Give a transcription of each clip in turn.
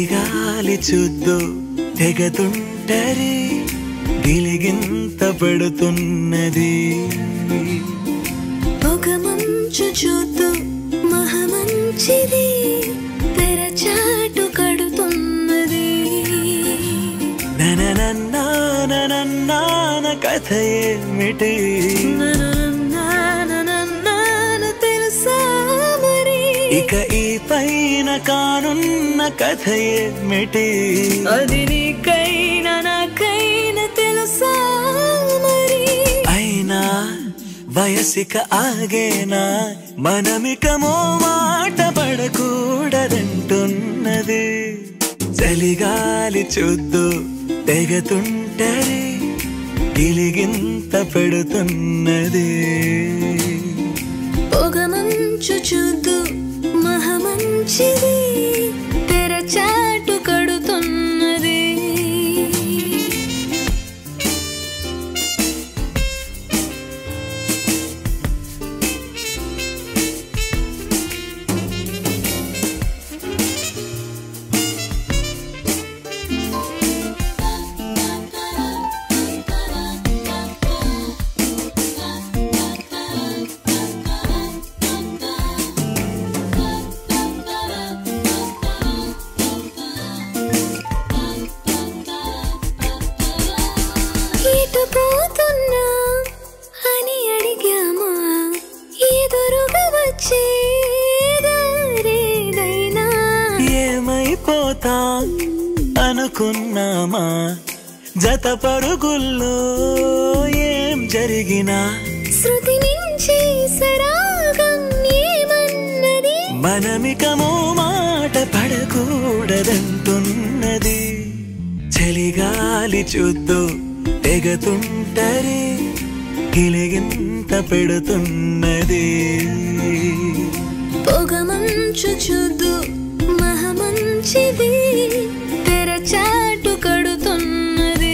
చలిగాలి చూద్దు తెగతుంటరి గిలిగింత పడుతున్నది పొగమంచు చూద్దు మహమంచిది తెరచాటు కడుతున్నది నననన్నాన కథ ఏమిటి నననననననన తెలుసా మరి ఇక ఈ పైన కానున్న కథ ఏమిటి అది నీకైనా నాకైనా తెలుసా మరి అయినా వయసిక ఆగేనా మనమికమో మాట పడకూడదంటున్నది చలిగాలి చూద్దు తెగతుంటరి గిలిగింత పెడుతున్నది పొగమంచు చూద్దు మహమంచిది తెరచాటు కడుతున్నది ఇటు పోతున్నా అని అడిగామా ఎదురుగా వచ్చే దారేదైనా ఏమైపోతా అనుకున్నామా జత పరుగుల్లో ఏం జరిగినా శృతి నుంచి సరాగం ఏమన్నది మనమికమో మాట పడకూడదంటున్నది చలిగాలి చూద్దు తెగతుంటరి గిలిగింత పెడుతున్నది పొగమంచు చూద్దు మహమంచిది తెరచాటు కడుతున్నది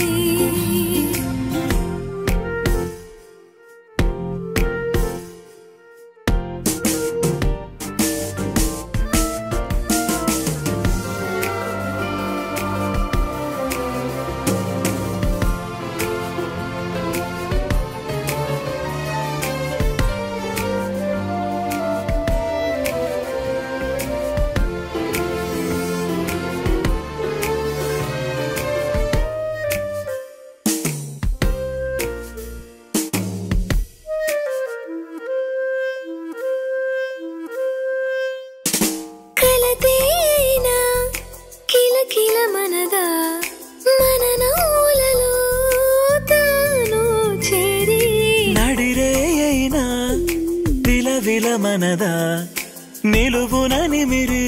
కలతేనా కిలకిల మనదా మన నవ్వులలో తాను చేరి నడిరే అయినా విలవిల మనదా నిలువున నిమిరి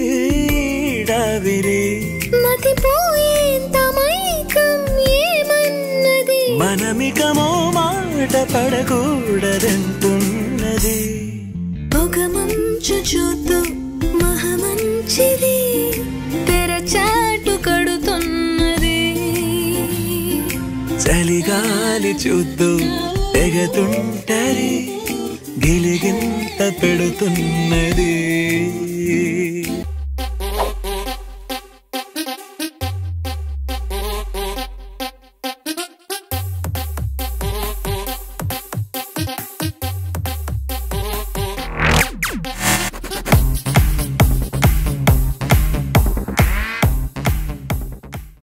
డావిరి మతిపోయేంత మైకం ఏమన్నది మనమికమో మాట పడకూడదంటున్నది పొగమంచు చూద్దు మహమంచిది తెరచాటు కడుతున్నది చలిగాలి చూద్దు తెగతుంటరి గిలిగింత పెడుతున్నది